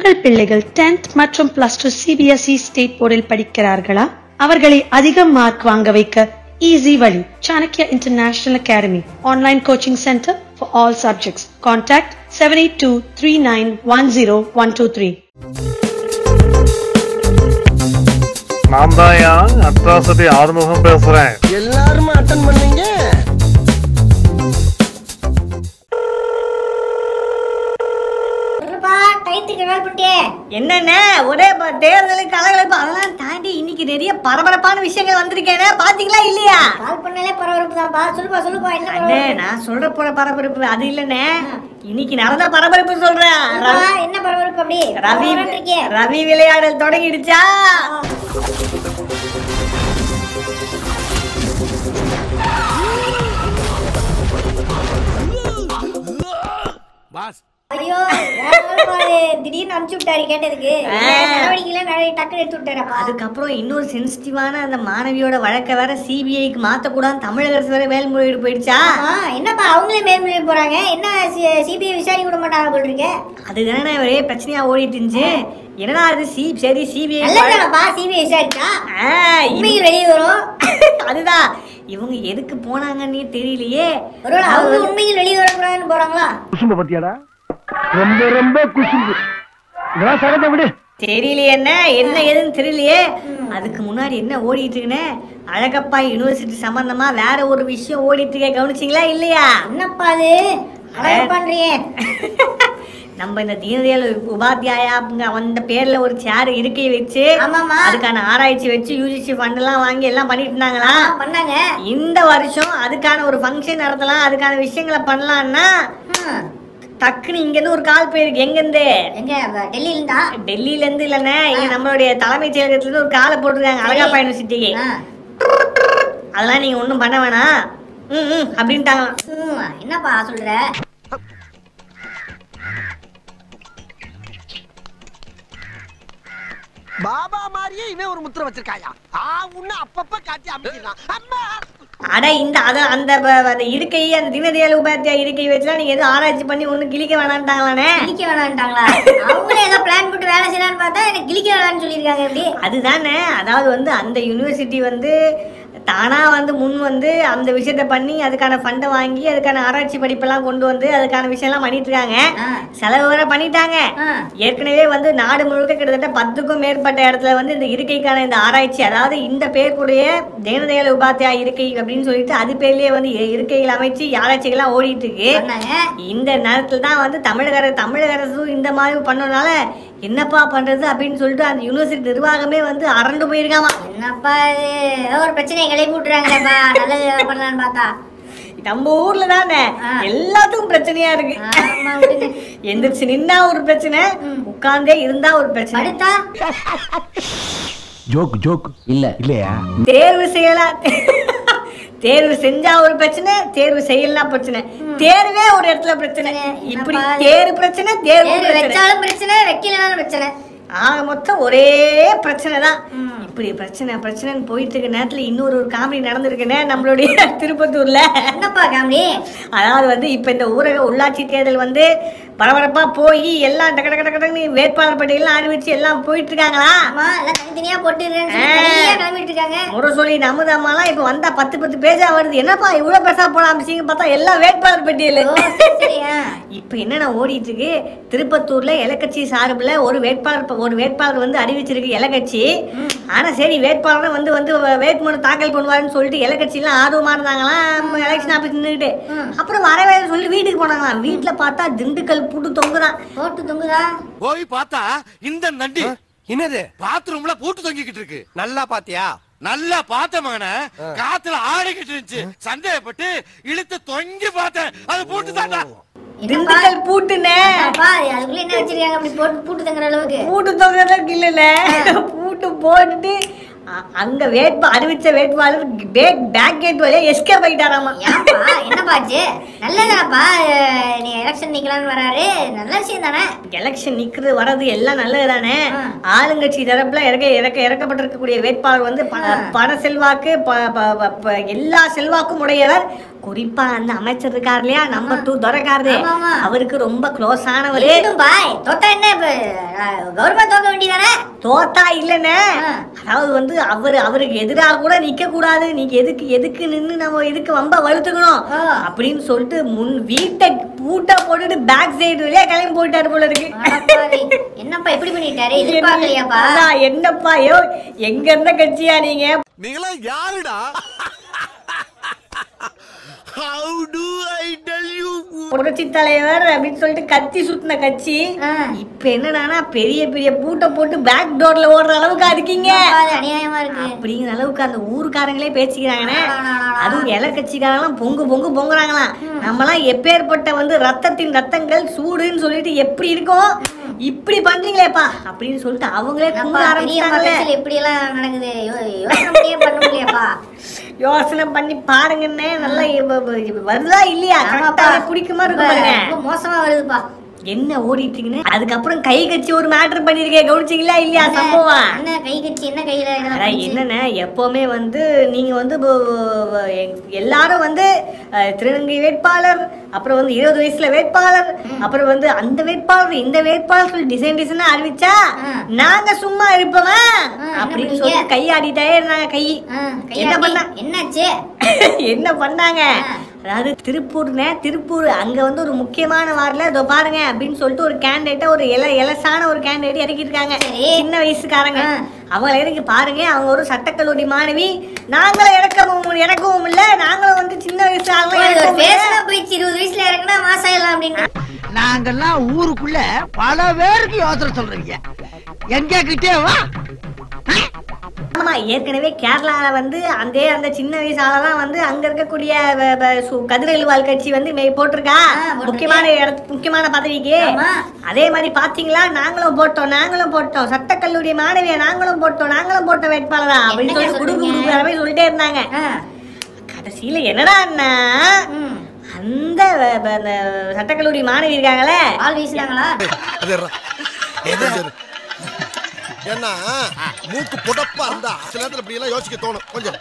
உங்கள் பிள்ளைகள் 10th மற்றும் பிளஸ் டூ சிபிஎஸ்இ ஸ்டேட் போர்டில் படிக்கிறார்களா அவர்களை அதிக மார்க் வாங்க வைக்க ஈஸி வழி Chanakya international academy online coaching centre for all subjects contact seven eight two three nine one zero one two three நான் தான் அட்ராசிட்டி ஆறுமுகம் பேசுறேன் எல்லாருமே அட்டன் பண்ணீங்க சொல்லுப்பா டயத்துக்கு கால் பண்ணிட்டே என்னென்ன ஒரே ப- தேர்தலு கலகலப்பு அதெல்லாம் தாண்டி இன்னைக்கு நிறைய பரபரப்பான விஷயங்கள் வந்திருக்கேனே பாத்தீங்களா இல்லையா கால் பண்ணாலே பரபரப்பு தான்ப்பா சொல்லுப்பா சொல்லுப்பா என்ன அண்ணே பரபரப்பு நான் சொல்ற போற பரபரப்பு அது இல்லண்ணே இன்னைக்கு நடந்த பரபரப்பு சொல்றேன் சொல்லுப்பா, ரவி- என்ன பரபரப்பு அப்படி ரவி பரபரன்னு இருக்கே. ரவி விளையாடல் தொடங்கிடுச்சா ஐயோ வேற ஆளுப்பா அது. திடீர்னு அனுப்பிச்சு விட்டாரு கேட்டதுக்கு நடவடிக்கையில நிறைய டக்குனு எடுத்து விட்டாரப்பா அதுக்கப்புறம் இன்னொரு சென்சிட்டிவான அந்த மாணவியோட வழக்க வேற சிபிஐக்கு மாத்தக்கூடாது தமிழக அரசு வேற மேல்முறையீடு போயிடுச்சா ஆமா என்னப்பா அவங்களே மேல்முறையீடு போறாங்க என்ன சிபிஐ விசாரிக்க விட மாட்டாங்க போல் இருக்கு அதுதானே ஒரே பிரச்சனையா ஓடிட்டு இருந்துச்சு என்னடா அது சி சரி சிபிஐ நல்லதானப்பா சிபிஐ விசாரிச்சா உண்மையில் வெளியே வரும் அதுதான் இவங்க எதுக்கு போனாங்கன்னே தெரியலையே ஒருவேளை அவங்க உண்மையில் வெளியே வரக்கூடாதுன்னு போறாங்களா குசும்ப பத்தியாடா ரொம்ப ரொம்ப குசும்பு இதெல்லாம் சகஜ விடு தெரியலையே என்ன என்ன ஏதுன்னு தெரியலையே அதுக்கு முன்னாடி என்ன ஓடிட்டு இருக்குன்னு அழகப்பா யூனிவர்சிட்டி சம்பந்தமா வேற ஒரு விஷயம் ஓடிட்டு இருக்க கவனிச்சிங்களா இல்லையா என்னப்பா அது அழகா பண்றியே நம்ம இந்த தீனதயாள் உபாத்தியாயா அப்படிங்க அந்த பேர்ல ஒரு சேர் இருக்கை வச்சு ஆமாமா. அதுக்கான ஆராய்ச்சி வச்சு யூஜிசி ஃபண்ட் எல்லாம் வாங்கி எல்லாம் பண்ணிட்டு இருந்தாங்களா ஆ, பண்ணாங்க இந்த வருஷம் அதுக்கான ஒரு ஃபங்க்ஷன் நடத்தலாம் அதுக்கான விஷயங்களை பண்ணலாம்னா ம். டக்குன்னு இங்க இருந்து ஒரு கால் போயிருக்கு எங்க இருந்து எங்க வ- டெல்லியில இருந்தா டெல்லியில இருந்து இல்லைண்ணே இங்க நம்மளுடைய தலைமைச் செயலகத்துல இருந்து ஒரு காலை போட்டிருக்காங்க அழகாப்பா யூனிவர்சிட்டிக்கு ஆ. அதெல்லாம் நீங்க ஒண்ணும் பண்ண வேணாம் ம் ம் அப்படின்ட்டாங்களாம் ம், என்னப்பா சொல்ற பாபா மாதிரியே இவன் ஒரு முத்திரை வச்சிருக்காயா ஆ உன்ன அப்பப்ப காட்டி அமைக்கிறான் அம்மா அட இந்த அத அந்த ப- அந்த இருக்கை அந்த தினதயாள் உபாத்தியா இருக்கை வச்சுலாம் நீங்க எதுவும் ஆராய்ச்சி பண்ணி ஒண்ணும் கிழிக்க வேணான்ட்டாங்களாண்ணே கிழிக்க வேணான்ட்டாங்களா அவங்களே ஏதோ பிளான் போட்டு வேலை செய்யலாம்னு பார்த்தா எனக்கு கிழிக்க வேணாம்னு சொல்லியிருக்காங்க எப்படி அதுதானே அதாவது வந்து அந்த யூனிவர்சிட்டி வந்து தானா வந்து முன் வந்து அந்த விஷயத்த பண்ணி அதுக்கான ஃபண்டை வாங்கி அதுக்கான ஆராய்ச்சி படிப்பெல்லாம் கொண்டு வந்து அதுக்கான விஷயம்லாம் பண்ணிட்டு இருக்காங்க ஆ. செலவு வேற பண்ணிட்டாங்க ஆ. ஏற்கனவே வந்து நாடு முழுக்க கிட்டத்தட்ட பத்துக்கும் மேற்பட்ட இடத்துல வந்து இந்த இருக்கைக்கான இந்த ஆராய்ச்சி அதாவது இந்த பேருக்குடைய தேனதயாள் உபாத்தியா இருக்கை அப்படின்னு சொல்லிட்டு அது பேர்லயே வந்து இ- இருக்கைகள் அமைச்சு ஆராய்ச்சிகள்லாம் ஓடிட்டு இருக்கு பண்ணாங்க இந்த நேரத்துல தான் வந்து தமிழக அரசு தமிழக அரசும் இந்த மாதிரி பண்ணனால என்னப்பா பண்றது அப்படின்னு சொல்லிட்டு அந்த யூனிவர்சிட்டி நிர்வாகமே வந்து அரண்டு போயிருக்காமா என்னப்பா இது ஏதோ ஒரு பிரச்சனையை கிளப்பி விட்டுறாங்களேப்பா நல்லது பண்ணலான்னு பார்த்தா நம்ம ஊர்ல தானே ஆ. எல்லாத்துக்கும் பிரச்சனையா இருக்கு ஆமா விடுங்க எந்திரிச்சு நின்னா ஒரு பிரச்சனை உட்கார்ந்தே இருந்தா ஒரு பிரச்சனை படுத்தா ஜோக் ஜோக் இல்ல இல்லையா தேர்வு செய்யலாம் தேர்வு செஞ்சா ஒரு பிரச்சனை தேர்வு செய்யலாம் பிரச்சனை தேர்வே ஒரு இடத்துல பிரச்சனை இப்படி என்னப்பா இது? தேர்வு பிரச்சனை தேர்வு தேர்வு பிரச்சனை வச்சாலும் பிரச்சனை வைக்கலனாலும் பிரச்சனை ஆக மொத்தம் ஒரே பிரச்சனை தான் இப்படி பிரச்சனை பிரச்சனைன்னு போயிட்டு இருக்க நேரத்துல இன்னொரு ஒரு காமெடி நடந்திருக்குன்னு நம்மளுடைய திருப்பத்தூர்ல என்னப்பா காமெடி அதாவது வந்து இப்ப இந்த ஊரக உள்ளாட்சி தேர்தல் வந்து பரபரப்பா போய் எல்லாம் டக்கு டக்கு டக்கு டக்குன்னு வேட்பாளர் பட்டியலாம் அறிவிச்சு எல்லாம் போயிட்டு இருக்காங்களா ஆமா எல்லாம் தனித்தனியா போட்டுறேன்னு சொல்லி ஆ. தனியா கிளம்பிட்டு இருக்காங்க முரசொலி நமுதம்மாலாம் இப்ப வந்தா பத்து பத்து பேஜா வருது என்னப்பா இவ்வளவு பெருசா போலாம் அப்படின்னு பார்த்தா எல்லாம் வேட்பாளர் பட்டியல் ஓ சரி சரியா இப்ப என்னென்ன ஓடிட்டு இருக்கு திருப்பத்தூர்ல எலக்கட்சி சார்புல ஒரு வேட்பாளர் ப- ஒரு வேட்பாளர் வந்து அறிவிச்சிருக்கு எலக்கட்சி ஆனா சரி வேட்பாளர் வந்து வந்து வேட்புமனு தாக்கல் பண்ணுவாருன்னு சொல்லிட்டு எலக்கட்சி எல்லாம் ஆர்வமா இருந்தாங்களாம் எலெக்ஷன் ஆபீஸ் நின்றுட்டு அப்புறம் வரவே இல்லைன்னு சொல்லி வீட்டுக்கு போனாங்களாம் வீட்டுல பார்த்தா திண்டுக்கல் புட்டு தொங்குதான் போட்டு தொங்குதா போய் பார்த்தா இந்த நண்டி என்னது பாத்ரூம்ல பூட்டு தொங்கிக்கிட்டு இருக்கு நல்லா பாத்தியா நல்லா பார்த்த மகன காத்துல ஆடிக்கிட்டு இருந்துச்சு சந்தேகப்பட்டு இழுத்து தொங்கி பார்த்தேன் அது பூட்டு தாண்டா என்னப்பா திண்டுக்கல் பூட்டுனே அப்பா அதுக்குள்ள என்ன வச்சிருக்காங்க அப்படி போட்டு பூட்டு தங்குற அளவுக்கு பூட்டு தொங்குறதுக்கு இல்லல பூட்டு போட்டு போட்டுட்டு அ- அங்க வேட்பா அறிவிச்ச வேட்பாளர் பேக் பேக் கேட் வழியா எஸ்கேப் ஆகிட்டாராமா ஏன்பா என்னப்பா ஆச்சு நல்லதாப்பா அஹ், நீ எலெக்ஷன் நிக்கலாம்னு வராரு நல்ல விஷயம் தானே எலெக்ஷன் நிக்கிறது வர்றது எல்லாம் நல்லது தானே ஆ. ஆளுங்கட்சி தரப்புல இறக்க இறக்க இறக்கப்பட்டிருக்கக்கூடிய வேட்பாளர் வந்து ப- பண செல்வாக்கு ப- ப- ப- ப- எல்லா செல்வாக்கும் உடையவர் குறிப்பா அந்த அமைச்சர் இருக்கார் இல்லையா நம்பர் டூ துரைக்காரு ஆமா, ஆமா. அவருக்கு ரொம்ப க்ளோஸ் ஆனவரு இருக்கட்டும் பாய் தொட்டா என்ன இப்ப அஹ், கௌரவமா தோக்க வேண்டியதானே தோத்தா இல்லைன்னு ஆ. அதாவது வந்து அவரு அவருக்கு எதிராக கூட நிக்க கூடாது நீங்க எதுக்கு எதுக்கு நின்னு நம்ம எதுக்கு வம்ப வலுத்துக்கணும் ஆ. அப்படின்னு சொல்லிட்டு முன் வீட்டை பூட்டை போட்டுட்டு பேக் சைடு வழியா கிளம்பி போயிட்டாரு போல இருக்கு என்னப்பா இப்படி பண்ணிட்டாரு எதிர்பார்க்கலையாப்பா அதான், என்னப்பா யோ எங்க இருந்த கட்சியா நீங்க நீங்களா யாருடா how to I tell you புரட்சி தலைவர் அப்படின்னு சொல்லிட்டு கத்தி சுத்தின கட்சி ஆ. இப்ப என்னடானா பெரிய பெரிய பூட்டை போட்டு பேக் டோர்ல ஓடுற அளவுக்கு இருக்கீங்க அது அநியாயமா இருக்கு அப்படிங்கிற அளவுக்கு அந்த ஊருக்காரங்களே பேசிக்கிறாங்கண்ணே அடடடடடா. அதுவும் இலை கட்சிக்காரங்களாம் பொங்கு பொங்கு பொங்குறாங்களாம் நம்மலாம் எப்பேற்பட்ட வந்து ரத்தத்தின் ரத்தங்கள் சூடுன்னு சொல்லிட்டு எப்படி இருக்கோம் இப்படி பண்றீங்களேப்பா அப்படின்னு சொல்லிட்டு அவங்களே கூற என்னப்பா, பெரிய ஆரம்பிச்சிட்டாங்கல்ல மக்கள் இப்படி எல்லாம் நடக்குது யோ- யோசனை பண்ணியே பண்ண முடியலையாப்பா யோசனை பண்ணி பாருங்கண்ணே நல்லா இப்ப- இப்ப- இப்ப வருதா இல்லையா கரெக்டா பிடிக்குமா இருக்கு பாருங்க ரொம்ப மோசமா வருதுப்பா என்ன ஓடிட்டு இருக்குன்னு அதுக்கப்புறம் கை கட்சி ஒரு மேட்டர் பண்ணிருக்கேன் கவனிச்சிங்களா இல்லையா சம்பவம் என்ன கை கட்சி என்ன கையில இதெல்லாம் அதான் பிடிச்சு? என்னண்ணே எப்பவுமே வந்து நீங்க வந்து இப்போ, இப்போ, எங்க- எல்லாரும் வந்து அஹ், திருநங்கை வேட்பாளர் அப்புறம் வந்து இருபது வயசுல வேட்பாளர் அப்புறம் வந்து அந்த வேட்பாளர் இந்த வேட்பாளர் சொல்லி டிசைன் டிசைனா அறிவிச்சா ஆ. நாங்க சும்மா இருப்போமா என்ன அப்படின்னு பண்ணீங்க? சொல்லி கை ஆடிட்டே இருந்தாங்க கை ஆ, என்ன கையாட்டி, பண்ண என்னாச்சு என்ன பண்ணாங்க ஆ. அதாவது திருப்பூர்னே திருப்பூர் அங்க வந்து ஒரு முக்கியமான வார்டில் இதோ பாருங்க அப்படின்னு சொல்லிட்டு ஒரு கேண்டிடேட்டை ஒரு இல இலசான ஒரு கேண்டிடேட் இறக்கிருக்காங்க சரி. சின்ன வயசுக்காரங்க ஆ. அவங்க இறக்கி பாருங்க அவங்க ஒரு சட்டக்கல்லூரி மாணவி நாங்களும் இறக்கவும் இறக்கவும் இல்ல நாங்களும் வந்து சின்ன வயசு ஆளுங்க இறக்கவும் இல்ல. பேசுனா போயிடுச்சு இருபது வயசுல இறக்குனா மாசம் எல்லாம் அப்படின்னு நாங்கெல்லாம் ஊருக்குள்ள பல பேருக்கு யோசனை சொல்றீங்க எங்க கிட்டே வா ஆமா ஏற்கனவே கேரளால வந்து அந்த அந்த சின்ன வயசு ஆளெல்லாம் வந்து அங்க இருக்கக்கூடிய வ- வ- சு- கதிரல்வாழ் கட்சி வந்து மே- போட்டிருக்கா ஆ, போட்டிருக்கு. முக்கியமான இடத்து முக்கியமான பதவிக்கு ஆமா. அதே மாதிரி பாத்தீங்களா நாங்களும் போட்டோம் நாங்களும் போட்டோம் சட்டக்கல்லூரி மாணவியா நாங்களும் போட்டோம் நாங்களும் போட்ட வேட்பாளரா அப்படின்னு என்னங்க சொல்லி குடும்பம் சொல்றீங்க? குடும்பம் மாதிரி சொல்லிட்டே இருந்தாங்க ஆ, கடைசியில என்னடான்னா ம். அந்த வ- வ- அந்த சட்டக்கல்லூரி மாணவி இருக்காங்களே பால் வீசினாங்களா ஏன்னா மூக்கு புடப்பா இருந்தா சில நேரத்துல இப்படி எல்லாம் யோசிக்க தோணும் கொஞ்சம்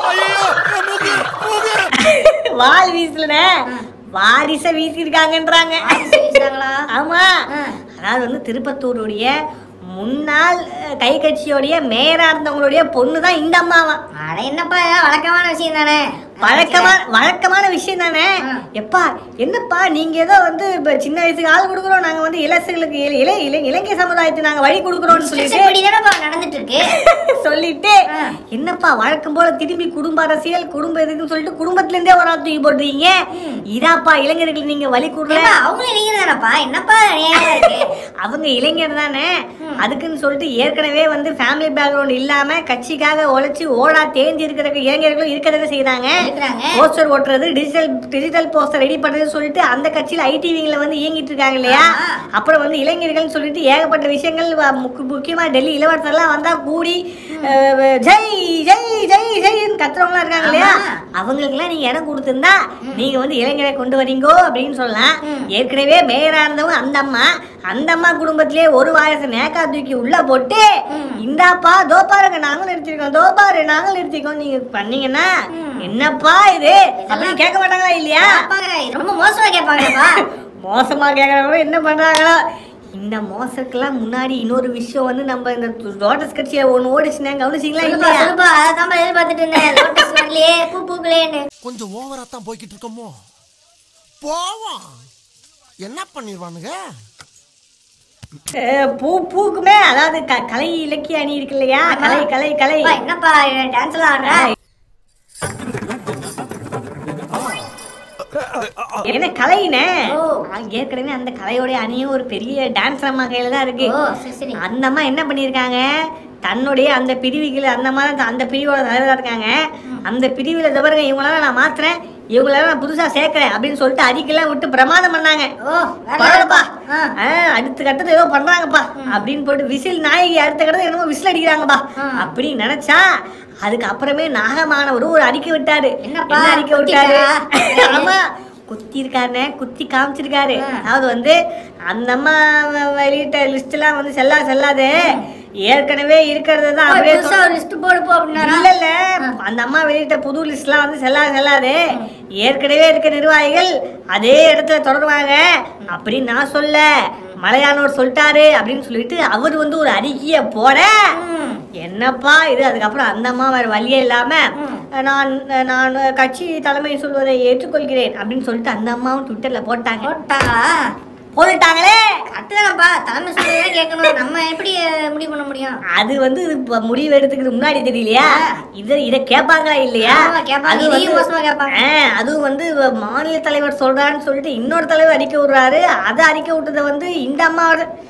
வால் வீசலன வாரிச வீசியிருக்காங்கன்றாங்க வாரிசு வீசினாங்களா ஆமா ஆ. அதாவது வந்து திருப்பத்தூருடைய முன்னாள் அஹ், கை கட்சியோடைய மேயரா இருந்தவங்களுடைய பொண்ணு தான் இந்த அம்மாவா அட என்னப்பா இதெல்லாம் வழக்கமான விஷயம் தானே வழக்கமான வழக்கமான விஷயம் தானே ஆ. எப்பா என்னப்பா நீங்க ஏதோ வந்து இப்ப சின்ன வயசுக்கு ஆள் கொடுக்குறோம் நாங்க வந்து இலசுகளுக்கு இள இள இள- இலங்கை சமுதாயத்துக்கு நாங்க வழி கொடுக்குறோம்னு சொல்லிட்டு இப்படிதானப்பா நடந்துட்டு இருக்கு சொல்லிட்டு ஆ. என்னப்பா வழக்கம் போல திரும்பி குடும்ப அரசியல் குடும்ப இதுக்குன்னு சொல்லிட்டு குடும்பத்துல இருந்தே ஒரு ஆள் தூக்கி போட்டுறீங்க இதாப்பா இளைஞர்களுக்கு நீங்க வழி கொடுக்கல ஏப்பா, அவங்களும் இளைஞர் தானப்பா என்னப்பா அநியாயமா இருக்கு அவங்க இளைஞர் தானே அதுக்குன்னு சொல்லிட்டு ஏற்கனவே வந்து ஃபேமிலி பேக்ரவுண்ட் இல்லாம கட்சிக்காக உழைச்சி ஓடா தேஞ்சி இருக்கிற இளைஞர்களும் இருக்கிறத செய்யறாங்க இருக்கிறாங்க. போஸ்டர் ஓட்டுறது டிஜிட்டல் டிஜிட்டல் போஸ்டர் ரெடி பண்றது சொல்லிட்டு அந்த கட்சியில ஐடி விங்ல வந்து இயங்கிட்டு இருக்காங்க இல்லையா ஆமா. அப்புறம் வந்து இளைஞர்கள் சொல்லிட்டு ஏகப்பட்ட விஷயங்கள் வ- முக்கு- முக்கியமா டெல்லி இளவரசர்லாம் வந்தா கூடி அஹ், ஜெய் ஜெய் ஜெய் ஜெய்ன்னு கத்துறவங்களாம் இருக்காங்க இல்லையா ஆமா. அவங்களுக்குலாம் நீங்க இடம் கொடுத்திருந்தா நீங்க வந்து இளைஞரை கொண்டு வரீங்கோ அப்படின்னு சொல்லலாம் ஏற்கனவே மேயரா இருந்தவங்க அந்த அம்மா அந்த அம்மா குடும்பத்திலேயே ஒரு வாரச நேக்கா தூக்கி உள்ள போட்டு இந்தாப்பா தோ பாருங்க நாங்களும் நிறுத்திருக்கோம் தோ பாரு நாங்களும் நிறுத்திக்கோம் நீங்க பண்ணீங்கன்னா என்னப்பா இது அப்படின்னு கேட்க மாட்டாங்களா இல்லையா கேட்பாங்க, இது ரொம்ப மோசமா கேட்பாங்கப்பா மோசமா கேட்கறவங்க என்ன பண்றாங்களோ இந்த மோசத்துக்கெல்லாம் முன்னாடி இன்னொரு விஷயம் வந்து நம்ம இந்த லோட்டஸ் கட்சியில ஒண்ணு ஓடிச்சுனா கவனிச்சிங்களா சொல்லுப்பா இல்லையா சொல்லுப்பா அதான் எதிர்பார்த்துட்டு இருந்தேன் லோட்டஸ் வரலையே பூ பூக்கலையேன்னு கொஞ்சம் ஓவரா தான் போய்கிட்டு இருக்கோமோ போவோம் என்ன பண்ணிடுவானுங்க அஹ், பூ பூக்குமே அதாவது க- கலை இலக்கிய அணி இருக்கு இல்லையா கலை கலை கலை அப்பா, என்னப்பா டான்ஸ் எல்லாம் ஆடுற என்ன கலைனே ஓ. ஏற்கனவே அந்த கலையோடைய அணியும் ஒரு பெரிய டான்ஸ் அம்மா கையில தான் இருக்கு ஓ சரி சரி அந்த அம்மா என்ன பண்ணியிருக்காங்க தன்னுடைய அந்த பிரிவுகள் அந்த மாதிரி அந்த பிரிவோட தலைவராக இருக்காங்க அந்த பிரிவில் தவிர இவங்களால நான் மாத்துறேன் இவங்களெல்லாம் நான் புதுசா சேர்க்கிறேன் அப்படின்னு சொல்லிட்டு அறிக்கைலாம் விட்டு பிரமாதம் பண்ணாங்க ஓ வேற பரவாயில்லப்பா ஆ. ஆ, அடுத்த கட்டத்துல ஏதோ பண்றாங்கப்பா அப்படின்னு போட்டு விசில் நாயகி அடுத்த கட்டத்துல என்னமோ விசில் அடிக்கிறாங்கப்பா அப்படின்னு நினைச்சா அதுக்கு அப்புறமே நாகமானவரும் ஒரு அறிக்கை விட்டாரு என்னப்பா, என்ன அறிக்கை விட்டாரு குத்திட்டா? ஆமா குத்தி இருக்காருனே குத்தி காமிச்சிருக்காரு அதாவது வந்து அந்த அம்மா வ- வெளியிட்ட லிஸ்ட் எல்லாம் வந்து செல்லா செல்லாது ஏற்கனவே இருக்கிறது தான் அப்படியே புதுசா ஒரு லிஸ்ட் போடு போ அப்படின்னாரா இல்ல இல்ல அந்த அம்மா வெளியிட்ட புது லிஸ்ட்லாம் வந்து செல்லாது செல்லாது ஏற்கனவே இருக்க நிர்வாகிகள் அதே இடத்துல தொடருவாங்க அப்படின்னு நான் சொல்ல மலையானவர் சொல்லிட்டாரு அப்படின்னு சொல்லிட்டு அவர் வந்து ஒரு அறிக்கைய போட என்னப்பா இது அதுக்கப்புறம் அந்த அம்மா வேற வழியே இல்லாம நான் நான் கட்சி தலைமை சொல்வதை ஏற்றுக்கொள்கிறேன் அப்படின்னு சொல்லிட்டு அந்த அம்மாவும் ட்விட்டர்ல போட்டாங்க போட்டாங்களா போட்டுட்டாங்களே கட்டுதானப்பா தலைமை சொல்றதே கேட்கணும் நம்ம எப்படி அஹ், முடிவு பண்ண முடியும் அது வந்து இப்ப முடிவு எடுத்துக்கிறது முன்னாடி தெரியலையா இத இத கேட்பாங்களா இல்லையா ஆமா, கேட்பாங்க. அது இதையும் வந்து- மோசமா கேட்பாங்க. ஆ, அதுவும் வந்து மாநில தலைவர் சொல்றான்னு சொல்லிட்டு இன்னொரு தலைவர் அறிக்கை விடுறாரு அதை அறிக்கை விட்டதை வந்து இந்த அம்மா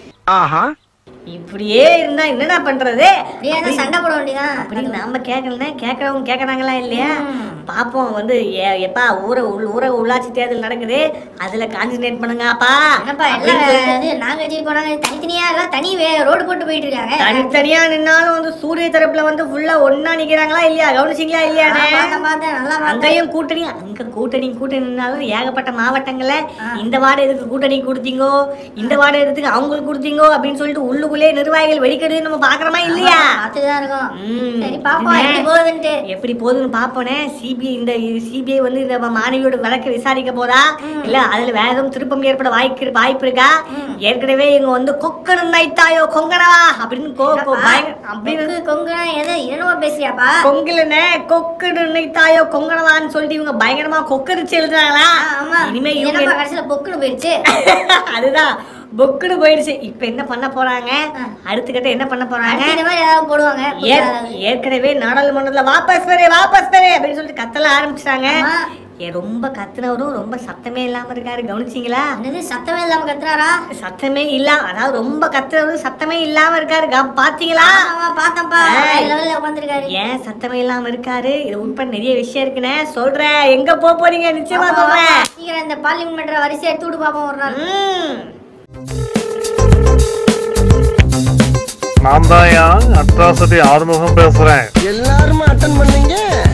ஆஹா இப்படியே இருந்தா என்னடா பண்றது அப்படியே இருந்தா சண்டை போட வேண்டியதான் அப்படின்னு நாம கேட்கலன்னா கேட்கறவங்க கேட்கறாங்களா இல்லையா பாப்போம் வந்து ஏ- எப்பா ஊர உள்- ஊர உள்ளாட்சி தேர்தல் நடக்குது அதுல கான்சென்ட்ரேட் பண்ணுங்கப்பா என்னப்பா எல்லாம் இது நாங்க கட்சி போனாங்க தனித்தனியா எல்லாம் தனி ரோடு போட்டு போயிட்டு இருக்காங்க தனித்தனியா நின்னாலும் வந்து சூரிய தரப்புல வந்து ஃபுல்லா ஒண்ணா நிக்கிறாங்களா இல்லையா கவனிச்சிங்களா ஆ, இல்லையானே பார்த்தேன் பார்த்தேன் நல்லா பார்த்தேன் அங்கேயும் கூட்டணி அங்க கூட்டணி கூட்டணினாலும் ஏகப்பட்ட மாவட்டங்கள்ல இந்த வார்டு எதுக்கு கூட்டணி கொடுத்தீங்கோ இந்த வார்டு எதுக்கு அவங்களுக்கு கொடுத்தீங்கோ அப்படின்னு சொல்லிட்டு உள்ளுக்குள்ளே நிர்வாகிகள் வெடிக்கிறது நம்ம பாக்குறோமா இல்லையா பார்த்துதான் இருக்கோம் ம். சரி பாப்போம் என்ன? எப்படி போகுதுன்ட்டு எப்படி போகுதுன்னு பாப்போனே சிபிஐ இந்த சிபிஐ வந்து இந்த மாணவியோட வழக்கை விசாரிக்க போதா இல்ல அதுல வேற எதுவும் திருப்பம் ஏற்பட வாய்ப்பு வாய்ப்பு இருக்கா ஏற்கனவே இவங்க வந்து கொக்கணும் நைத்தாயோ கொங்கனவா அப்படின்னு கோ கோ- பயங்கர- அப்படின்னு கொங்கு கொங்குனா எது என்னமோ பேசுறியாப்பா கொங்குலனே கொக்கு நினைத்தாயோ கொங்கனவான்னு சொல்லிட்டு இவங்க பயங்கரமா கொக்கரிச்சு எழுதுறாங்களா ஆ, ஆமா இனிமே இவங்க என்னப்பா கடைசியில பொக்குன்னு போயிடுச்சு அதுதான் பொக்குன்னு போயிடுச்சு இப்ப என்ன பண்ண போறாங்க அடுத்த கட்ட என்ன பண்ண போறாங்க அடுத்து இந்த மாதிரி ஏதாவது போடுவாங்க ஏற்- ஏற்கனவே நாடாளுமன்றத்துல வாபஸ் பெரு வாபஸ் பெரு அப்படின்னு சொல்லிட்டு கத்தல ஆரம்பிச்சிட்டாங்க ஆமா. ஏ ரொம்ப கத்துனவரும் ரொம்ப சத்தமே இல்லாம இருக்காரு கவனிச்சீங்களா என்னது சத்தமே இல்லாம கத்துறாரா சத்தமே இல்லாம அதாவது ரொம்ப கத்துனவரும் சத்தமே இல்லாம இருக்காரு க- பாத்தீங்களா ஆமா பார்த்தேன்ப்பா ஏய். லெவல்ல உட்காந்துருக்காரு ஏன் சத்தமே இல்லாம இருக்காரு இது உட்பட நிறைய விஷயம் இருக்குண்ணே சொல்றேன் எங்க போக போறீங்க நிச்சயமா சொல்றேன் சீக்கிரம் இந்த பார்லிமெண்ட் வரிசை எடுத்து விடு பாப்போம் ஒரு நாள் ம். நான் தான் அட்ராசிட்டி ஆறுமுகம் பேசுறேன் எல்லாருமே அட்டன் பண்ணீங்க